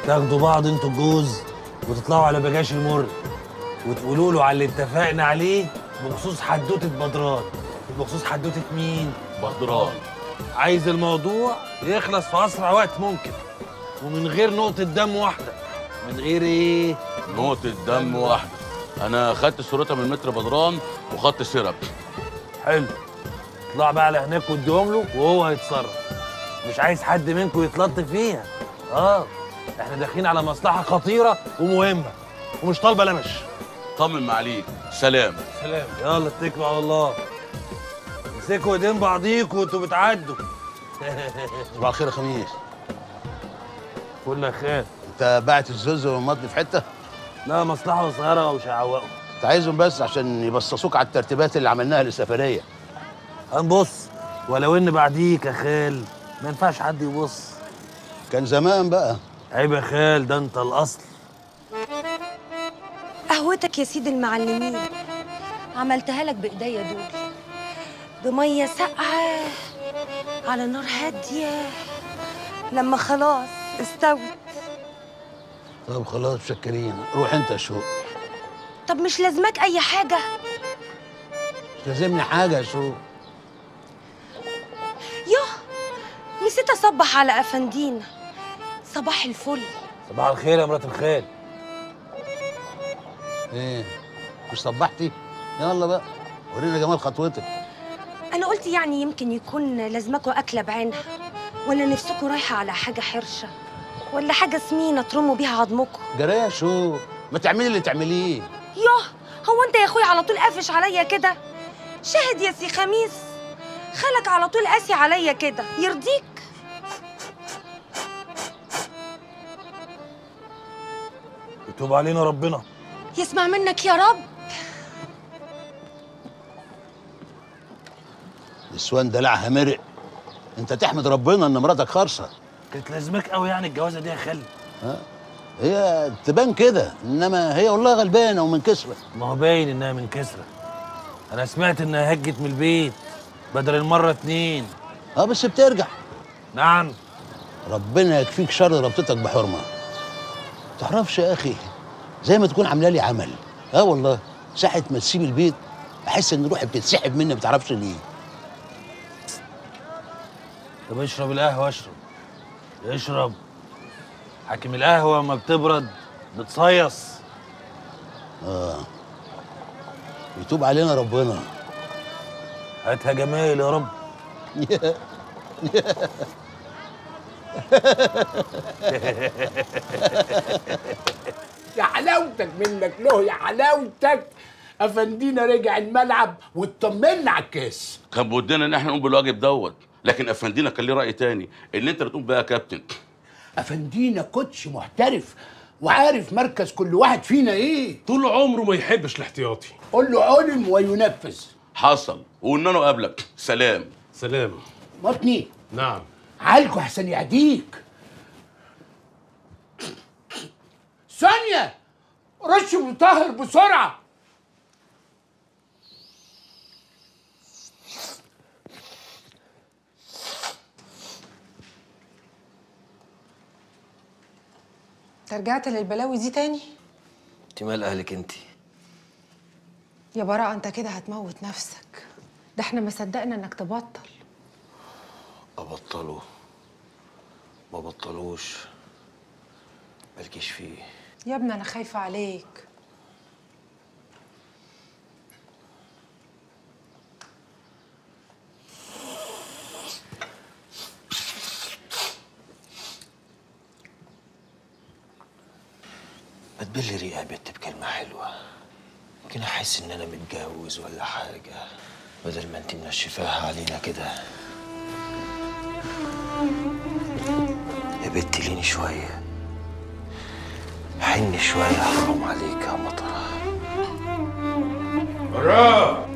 تاخدوا بعض انتوا الجوز وتطلعوا على بجاش المر وتقولوا له على اللي اتفقنا عليه بخصوص حدوته بدران بخصوص حدوته مين؟ بدران عايز الموضوع يخلص في اسرع وقت ممكن ومن غير نقطة دم واحدة من غير ايه؟ نقطة دم واحدة أنا خدت صورتها من متر بدران وخدت سيرب حلو اطلع بقى على هناك واديهم له وهو هيتصرف مش عايز حد منكم يتلط فيها اه احنا داخلين على مصلحة خطيرة ومهمة ومش طالبة لمش طمن معاليك سلام سلام يلا اتكلوا على الله امسكوا ايدين بعضيكوا وانتوا بتعدوا صباح الخير يا خميس كل خير انت باعت الزوز والمضي في حته لا مصلحة صغيرة ومش هعوقوا انت عايزهم بس عشان يبصصوك على الترتيبات اللي عملناها للسفريه هنبص ولو ان بعديك يا خال ما ينفعش حد يبص كان زمان بقى عيب يا خال ده انت الاصل قهوتك يا سيدي المعلمين عملتها لك بايديا دول بميه ساقعه على نار هاديه لما خلاص استوت طب خلاص مشكرين روح انت يا شوق طب مش لازمك اي حاجه مش لازمني حاجه يا شوق يوه نسيت اصبح على افندينا صباح الفل صباح الخير يا مرات الخال ايه مش صبحتي يلا بقى ورينا جمال خطوتك انا قلت يعني يمكن يكون لازمكوا اكله بعينها ولا نفسكوا رايحه على حاجه حرشه ولا حاجه سمينه ترموا بيها عظمكم جرى يا شوق ما تعملي اللي تعمليه يوه هو انت يا اخويا على طول قافش عليا كده شاهد يا سي خميس خالك على طول قاسي عليا كده يرضيك يتوب علينا ربنا يسمع منك يا رب نسوان دلعها مرق انت تحمد ربنا ان مراتك خرصه كانت لازمك قوي يعني الجوازه دي يا خال هي تبان كده انما هي والله غلبانه ومن كسره ما هو باين انها من كسره انا سمعت انها هجت من البيت بدل المره اتنين اه بس بترجع نعم ربنا يكفيك شر ربطتك بحرمه تعرفش يا اخي زي ما تكون عامله لي عمل اه والله ساعه ما تسيب البيت احس ان روحي بتتسحب مني ما تعرفش ليه طب اشرب القهوه اشرب اشرب حاكم القهوه اما بتبرد بتصيص اه يتوب علينا ربنا هاتها جمايل يا رب يا حلاوتك منك له يا حلاوتك افندينا رجع الملعب واطمنا على الكاس كان بودنا إن إحنا نقوم بالواجب دوت لكن أفندينا كان ليه رأي تاني إن أنت اللي تقوم بقى يا كابتن افندينا كوتش محترف وعارف مركز كل واحد فينا ايه طول عمره ما يحبش الاحتياطي قول له علم وينفذ حصل وقلنا له قبلك سلام سلام مطني نعم عالجه احسن يعديك ثانية رش مطهر بسرعة انت رجعت للبلاوي دي تاني انت مال اهلك انت يا براءة انت كده هتموت نفسك ده احنا ما صدقنا انك تبطل ابطلوا ما بطلوش مالكيش فيه يا ابني انا خايفة عليك ما تبلي ريقة يا بت بكلمة حلوة يمكن أحس إن أنا متجوز ولا حاجة بدل ما أنت منشفاها علينا كده يا بت ليني شوية حني شوية حرام عليك يا مطرة براء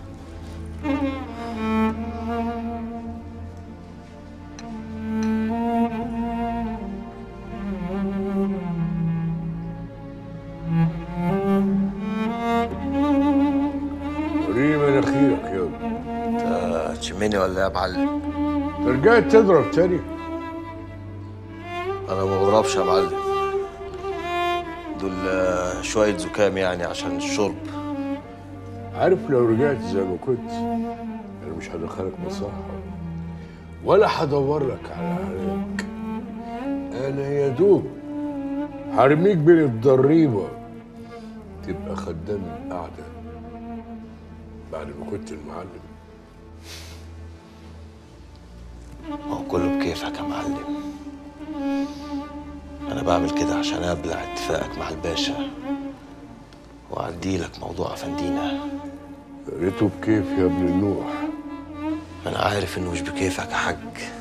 وريني مناخيرك يلا أنت تشمني ولا إيه يا معلم؟ رجعت تضرب تاني أنا ما بضربش يا معلم دول آه، شوية زكام يعني عشان الشرب عارف لو رجعت زي ما كنت انا مش هدخلك مصحة ولا هدور لك على علاج انا يا دوب هرميك بين الضريبة تبقى خدام القعدة بعد ما كنت المعلم هو كله بكيفك يا معلم أنا بعمل كده عشان أبلع اتفاقك مع الباشا وأعدي لك موضوع أفندينا يا ريته بكيف يا ابن النوح أنا عارف إنه مش بكيفك يا حاج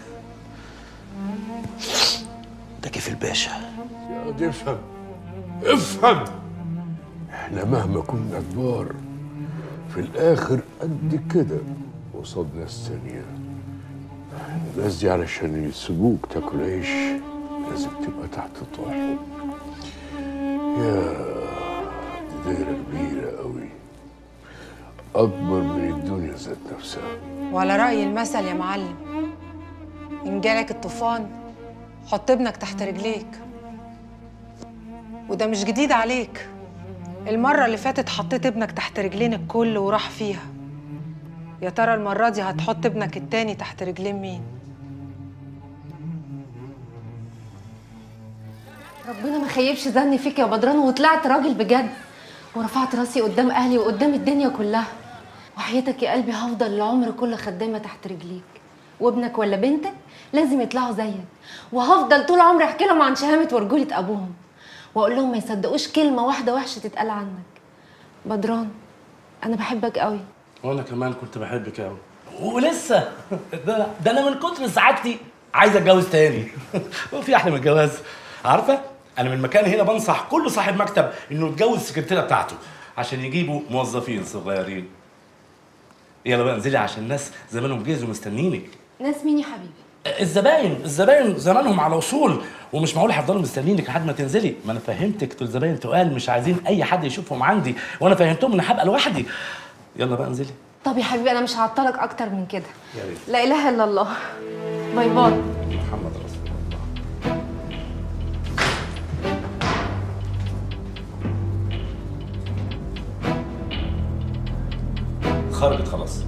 ده كيف الباشا يا واد افهم افهم احنا مهما كنا كبار في الاخر قد كده قصاد ناس تانية الناس دي علشان يسيبوك تاكل عيش لازم تبقى تحت طاحهم يا دي دايرة كبيرة قوي أكبر من الدنيا ذات نفسها وعلى رأي المثل يا معلم إن جالك الطوفان حط ابنك تحت رجليك وده مش جديد عليك المرة اللي فاتت حطيت ابنك تحت رجلين الكل وراح فيها يا ترى المرة دي هتحط ابنك التاني تحت رجلين مين؟ ربنا ما خيبش ظني فيك يا بدران وطلعت راجل بجد ورفعت راسي قدام اهلي وقدام الدنيا كلها وحياتك يا قلبي هفضل العمر كله خدامه تحت رجليك وابنك ولا بنتك لازم يطلعوا زيك وهفضل طول عمري احكي لهم عن شهامه ورجوله ابوهم واقول لهم ما يصدقوش كلمه واحده وحشه تتقال عنك بدران انا بحبك قوي وانا كمان كنت بحبك قوي ولسه ده, ده انا من كتر سعادتي عايز اتجوز تاني هو في احلى من الجواز عارفه انا من مكان هنا بنصح كل صاحب مكتب انه يتجوز السكرتيره بتاعته عشان يجيبوا موظفين صغيرين يلا بقى انزلي عشان الناس زمانهم جهزوا مستنينك ناس مين يا حبيبي الزباين الزباين زمانهم على وصول ومش معقول هيفضلوا مستنيينك لحد ما تنزلي ما انا فهمتك دول زباين تقال مش عايزين اي حد يشوفهم عندي وانا فهمتهم ان هبقى لوحدي يلا بقى انزلي طب يا حبيبي انا مش هعطلك اكتر من كده يا ريت لا اله الا الله باي باي محمد رسول الله خرجت خلاص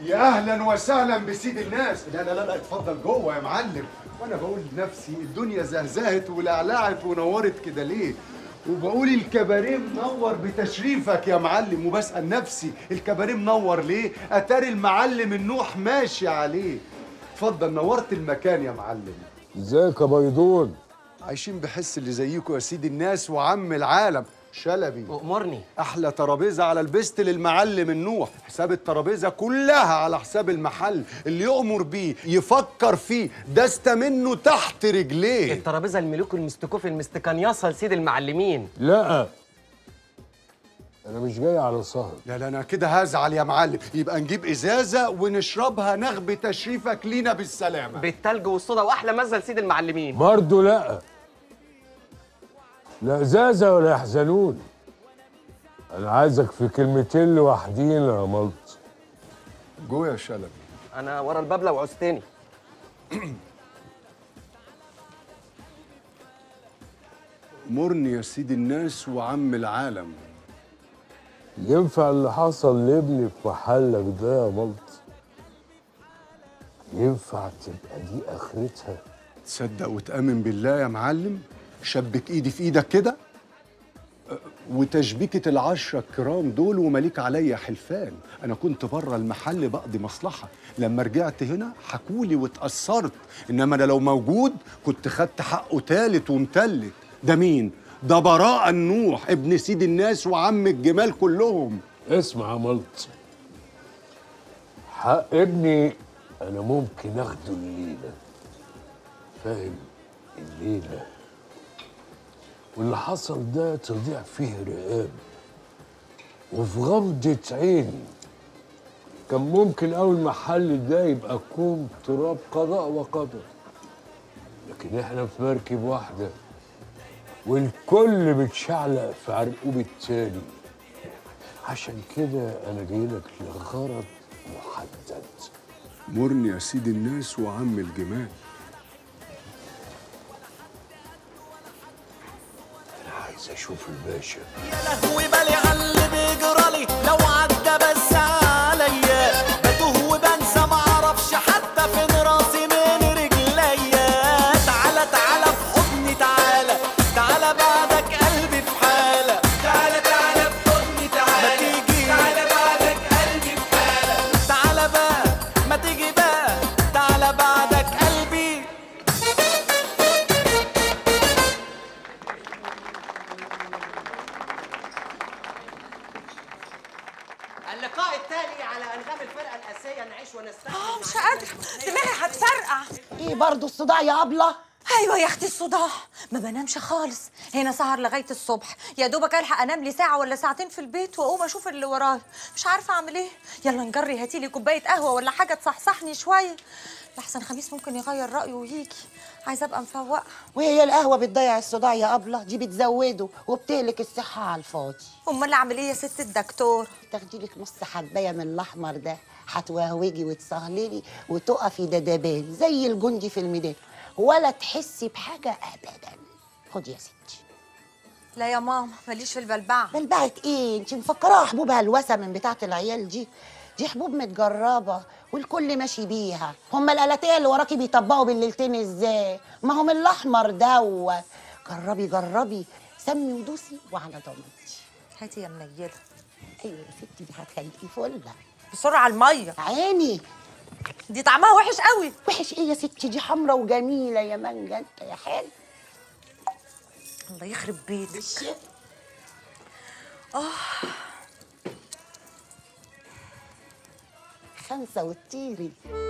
يا اهلا وسهلا بسيد الناس لا لا لا, لا اتفضل جوه يا معلم وانا بقول لنفسي الدنيا زهزهت ولعلعت ونورت كده ليه وبقول الكباريه منور بتشريفك يا معلم وبسأل نفسي الكباريه منور ليه اتاري المعلم النوح ماشي عليه اتفضل نورت المكان يا معلم ازيك يا بيضون عايشين بحس اللي زيكم يا سيد الناس وعم العالم شلبي أمرني احلى ترابيزه على البست للمعلم النوح حساب الترابيزه كلها على حساب المحل اللي يؤمر بيه يفكر فيه دست منه تحت رجليه الترابيزه الملوك المستكوف المستكنيصه لسيد المعلمين لا انا مش جاي على سهر لا لا انا كده هزعل يا معلم يبقى نجيب ازازه ونشربها نغبه تشريفك لينا بالسلامه بالتلج والصودا واحلى مزه لسيد المعلمين برضه لا لا ازازه ولا يحزنون انا عايزك في كلمتين لوحدينا يا ملط جو يا شلبي انا ورا الباب لو عوزتني مرني يا سيد الناس وعم العالم ينفع اللي حصل لابني في محلك ده يا ملط ينفع تبقى دي اخرتها تصدق وتأمن بالله يا معلم شبك ايدي في ايدك كده أه، وتشبيكة العشرة الكرام دول ومليك عليا حلفان أنا كنت بره المحل بقضي مصلحة لما رجعت هنا حكولي واتأثرت إنما أنا لو موجود كنت خدت حقه تالت ومتلت ده مين؟ ده براء النوح ابن سيد الناس وعم الجمال كلهم اسمع يا ملط حق ابني انا ممكن اخده الليله فاهم الليله واللي حصل ده تضيع فيه رقاب وفي غمضة عين كان ممكن أول المحل ده يبقى كوم تراب قضاء وقدر لكن احنا في مركب واحدة والكل بتشعلق في عرقوب التاني عشان كده أنا جاي لك لغرض محدد مرني يا سيد الناس وعم الجمال أنا عايز أشوف الباشا لهوي بالي على اللي بيجرالي لو عدى بس عليا بتوه وبنسى معرفش حتى فين راسي من رجليا تعالى تعالى في حضني تعالى تعالى بعدك قلبي في حالة تعالى تعالى في حضني تعالى ما تيجي تعالى بعدك قلبي في حالة تعالى بقى ما تيجي بقى تعالى بعدك قلبي اللقاء التالي على انغام الفرقه الاساسيه نعيش ونستحمل اه مش قادرة دماغي هتفرقع ايه برضه الصداع يا ابله ايوه يا اختي الصداع ما بنامش خالص هنا سهر لغايه الصبح يا دوبك الحق انام لي ساعه ولا ساعتين في البيت واقوم اشوف اللي ورايا مش عارفه اعمل ايه يلا نجري هاتي لي كوبايه قهوه ولا حاجه تصحصحني شويه لحسن خميس ممكن يغير رايه ويجي عايزه ابقى مفوقه وهي القهوه بتضيع الصداع يا ابله دي بتزوده وبتهلك الصحه على الفاضي امال اعمل ايه يا ست الدكتور تاخدي لك نص حبايه من الاحمر ده هتوهوجي وتسهللي وتقفي دبابان زي الجندي في الميدان ولا تحسي بحاجه ابدا خدي يا ستي لا يا ماما ماليش في البلبعه بلبعه ايه انت مفكراها حبوب هلوسه من بتاعه العيال دي دي حبوب متجربه والكل ماشي بيها هما الالاتيه اللي وراكي بيطبقوا بالليلتين ازاي ما هم الاحمر دوت جربي جربي سمي ودوسي وعلى ضمانتي هاتي يا منيله ايوه يا ستي دي هتخليكي فله بسرعه الميه عيني دي طعمها وحش قوي وحش ايه يا ستي دي حمرا وجميله يا مانجا انت يا حلو الله يخرب بيتك اه خمسه وتطيري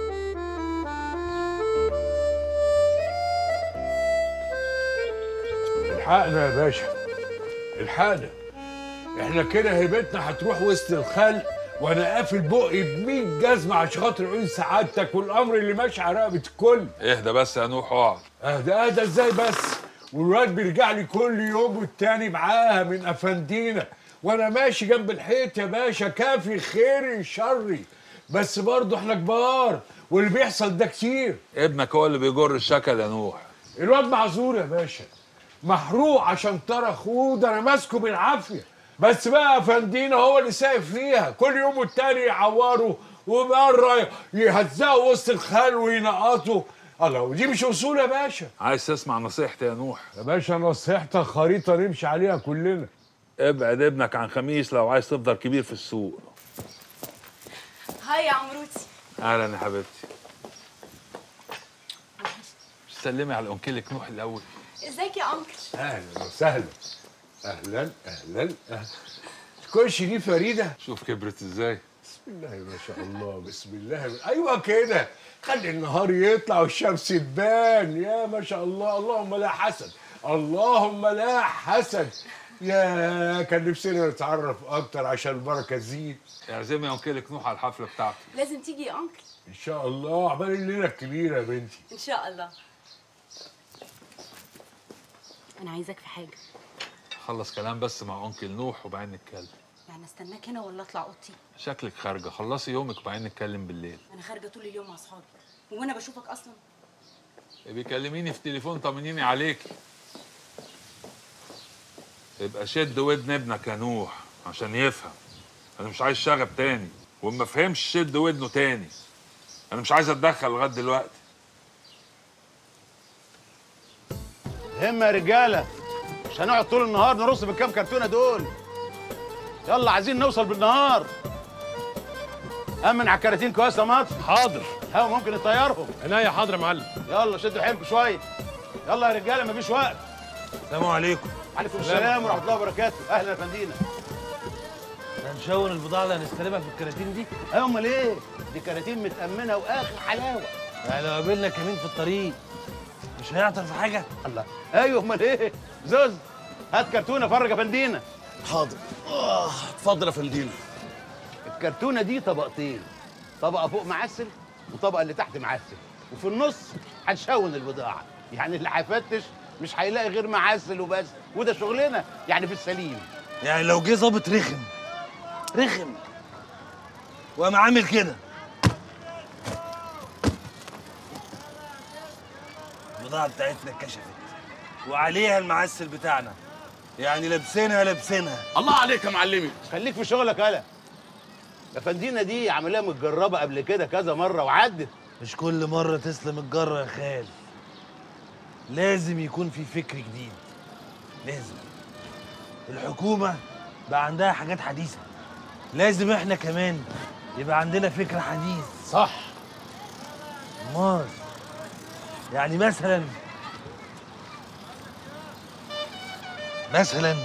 الحقنا يا باشا الحقنا احنا كده هيبتنا هتروح وسط الخلق وانا قافل بقي ب 100 جزمه عشان خاطر عيون سعادتك والامر اللي ماشي على رقبه الكل اهدى بس يا نوح اقعد اهدى اهدى ازاي بس والواد بيرجع لي كل يوم والتاني معاها من افندينا وانا ماشي جنب الحيط يا باشا كافي خيري شري بس برضه احنا كبار واللي بيحصل ده كتير ابنك هو اللي بيجر الشكل يا نوح الواد معذور يا باشا محروق عشان ترى اخوه ده انا ماسكه بالعافيه بس بقى افندينا هو اللي سايق فيها كل يوم والتاني يعوره ومره يهزقوا وسط الخال وينقطوا الله ودي مش اصول يا باشا عايز تسمع نصيحتي يا نوح يا باشا نصيحتك خريطه نمشي عليها كلنا ابعد ابنك عن خميس لو عايز تفضل كبير في السوق هاي يا عمروتي اهلا يا حبيبتي سلمي على انكلك نوح الاول ازيك يا انكل اهلا وسهلا اهلا اهلا اهلا تكونش دي فريده شوف كبرت ازاي بسم الله ما شاء الله بسم الله ايوه كده خلي النهار يطلع والشمس تبان يا ما شاء الله اللهم لا حسد اللهم لا حسد يا كان نفسنا نتعرف اكتر عشان البركه تزيد اعزمي انكلك نوح على الحفله بتاعته لازم تيجي يا انكل ان شاء الله عقبال الليله الكبيره يا بنتي ان شاء الله انا عايزاك في حاجه خلص كلام بس مع انكل نوح وبعدين نتكلم يعني استناك هنا ولا اطلع اوضتي شكلك خارجه خلصي يومك وبعدين نتكلم بالليل انا خارجه طول اليوم مع اصحابي وانا بشوفك اصلا بيكلميني في تليفون طمنيني عليكي يبقى شد ودن ابنك يا نوح عشان يفهم انا مش عايز شغب تاني وما فهمش شد ودنه تاني انا مش عايز اتدخل لغايه دلوقتي همة يا رجالة مش هنقعد طول النهار نرص بالكام كرتونة دول يلا عايزين نوصل بالنهار أمن على الكراتين كويس يا مطر حاضر هوا ممكن نطيرهم عناية حاضر يا معلم يلا شدوا حيلكم شوية يلا يا رجالة مفيش وقت السلام عليكم عليكم السلام ورحمة الله وبركاته أهلا يا فندينا هنشون البضاعة اللي هنستلمها في الكراتين دي أيوة أمال إيه؟ دي كراتين متأمنة وآخر حلاوة يعني لو قابلنا كمين في الطريق مش هيعطل في حاجة؟ الله أيوة أمال إيه؟ زوز هات كرتونة فرج يا فندينا حاضر آه، اتفضل يا فندينا الكرتونة دي طبقتين طبقة فوق معسل وطبقة اللي تحت معسل وفي النص هنشون البضاعة يعني اللي هيفتش مش هيلاقي غير معسل وبس وده شغلنا يعني في السليم يعني لو جه ظابط رخم رخم وقام عامل كده البضاعة بتاعتنا اتكشفت وعليها المعسل بتاعنا يعني لابسينها لابسينها الله عليك يا معلمي خليك في شغلك يالا يا فندينا دي عمليه متجربه قبل كده كذا مره وعدت مش كل مرة تسلم الجرة يا خال لازم يكون في فكر جديد لازم الحكومة بقى عندها حاجات حديثة لازم احنا كمان يبقى عندنا فكر حديث صح امال يعني مثلا مثلا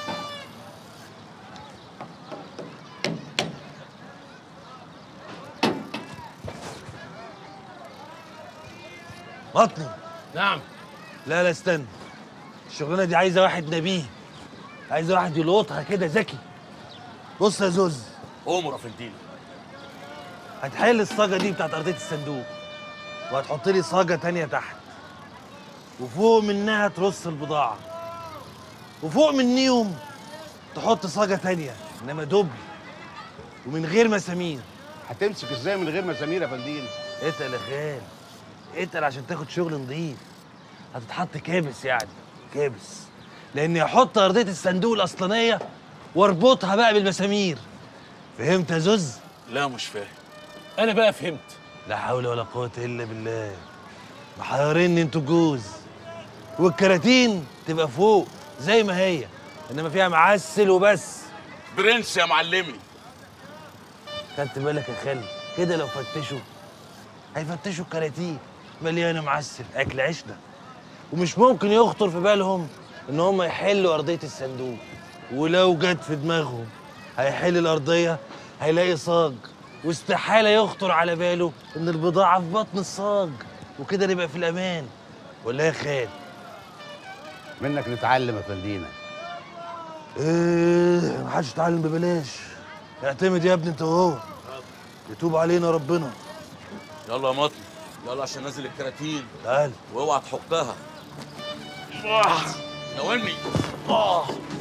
بطني نعم لا لا استنى الشغلانه دي عايزه واحد نبيه عايزه واحد يلقطها كده ذكي بص يا زوز امر يا فندينا هتحل الصاجه دي بتاعت ارضيه الصندوق وهتحط لي صاجه تانية تحت وفوق منها ترص البضاعه وفوق منيهم تحط صاجه تانية انما دبل ومن غير مسامير هتمسك ازاي من غير مسامير يا فندينا اتقل يا خال اتقل عشان تاخد شغل نظيف هتتحط كابس يعني كابس لاني هحط ارضيه الصندوق الاصلانيه واربطها بقى بالمسامير فهمت يا زوز لا مش فاهم انا بقى فهمت لا حول ولا قوه الا بالله محيريني انتوا الجوز والكراتين تبقى فوق زي ما هي انما فيها معسل وبس برنس يا معلمي خدت بالك يا خالي كده لو فتشوا هيفتشوا الكراتين مليانه معسل اكل عشنا ومش ممكن يخطر في بالهم ان هم يحلوا ارضيه الصندوق ولو جت في دماغهم هيحل الارضيه هيلاقي صاج واستحاله يخطر على باله ان البضاعه في بطن الصاج وكده نبقى في الامان ولا إيه يا خال منك نتعلم يا فندينا ايه محدش يتعلم ببلاش اعتمد يا ابني انت وهو يتوب علينا ربنا يلا يا مطر يلا عشان نازل الكراتين تعال واوعى تحكها ناولني اه